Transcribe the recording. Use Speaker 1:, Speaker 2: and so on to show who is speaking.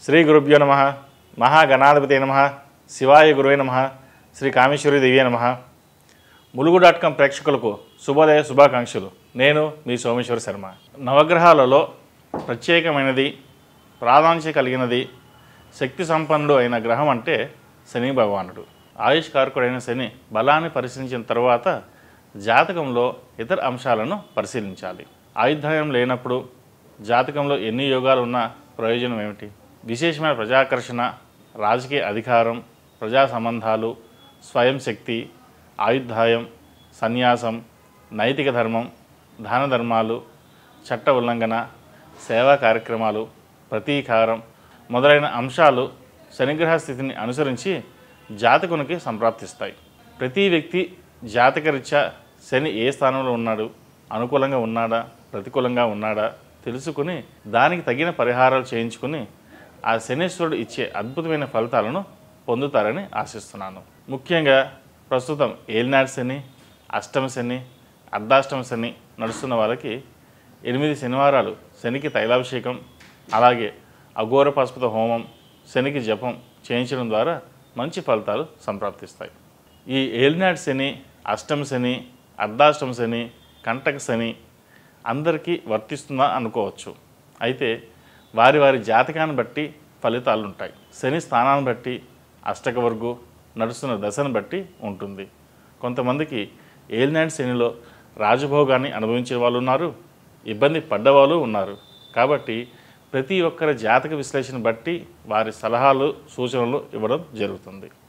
Speaker 1: శ్రీ గురుభ్యో నమ మహాగణాధిపతి నమ శివాయ గురువే నమ శ్రీ కామేశ్వరి దేవి నమ ములుగు డాట్ కాం ప్రేక్షకులకు శుభోదయ శుభాకాంక్షలు నేను మీ సోమేశ్వర శర్మ నవగ్రహాలలో ప్రత్యేకమైనది ప్రాధాన్యత కలిగినది శక్తి సంపన్నుడు అయిన గ్రహం అంటే శని భగవానుడు ఆయుష్ కారకుడైన శని బలాన్ని పరిశీలించిన తర్వాత జాతకంలో ఇతర అంశాలను పరిశీలించాలి ఆయుర్దాయం లేనప్పుడు జాతకంలో ఎన్ని యోగాలు ఉన్నా ప్రయోజనం ఏమిటి విశేషమైన ప్రజాకర్షణ రాజకీయ అధికారం ప్రజా సంబంధాలు స్వయం శక్తి ఆయుర్దాయం సన్యాసం నైతిక ధర్మం దాన ధర్మాలు చట్ట ఉల్లంఘన సేవా కార్యక్రమాలు ప్రతీకారం మొదలైన అంశాలు శనిగ్రహ స్థితిని అనుసరించి జాతకునికి సంప్రాప్తిస్తాయి ప్రతి వ్యక్తి జాతకరీత్యా శని ఏ స్థానంలో ఉన్నాడు అనుకూలంగా ఉన్నాడా ప్రతికూలంగా ఉన్నాడా తెలుసుకుని దానికి తగిన పరిహారాలు చేయించుకుని ఆ శనీశ్వరుడు ఇచ్చే అద్భుతమైన ఫలితాలను పొందుతారని ఆశిస్తున్నాను ముఖ్యంగా ప్రస్తుతం ఏలినాడు శని అష్టమ శని అర్ధాష్టమ శని నడుస్తున్న వాళ్ళకి ఎనిమిది శనివారాలు శనికి తైలాభిషేకం అలాగే అఘోర పశుపత హోమం శనికి జపం చేయించడం ద్వారా మంచి ఫలితాలు సంప్రాప్తిస్తాయి ఈ ఏలినాడు శని అష్టమ శని అర్ధాష్టమ శని కంటక శని అందరికీ వర్తిస్తుందా అనుకోవచ్చు అయితే వారి వారి జాతకాన్ని బట్టి ఫలితాలు ఉంటాయి శని స్థానాన్ని బట్టి అష్టక వర్గు నడుస్తున్న దశను బట్టి ఉంటుంది కొంతమందికి ఏలినాడు శనిలో రాజభోగాన్ని అనుభవించే వాళ్ళు ఉన్నారు ఇబ్బంది పడ్డవాళ్ళు ఉన్నారు కాబట్టి ప్రతి ఒక్కరి జాతక విశ్లేషణ బట్టి వారి సలహాలు సూచనలు ఇవ్వడం జరుగుతుంది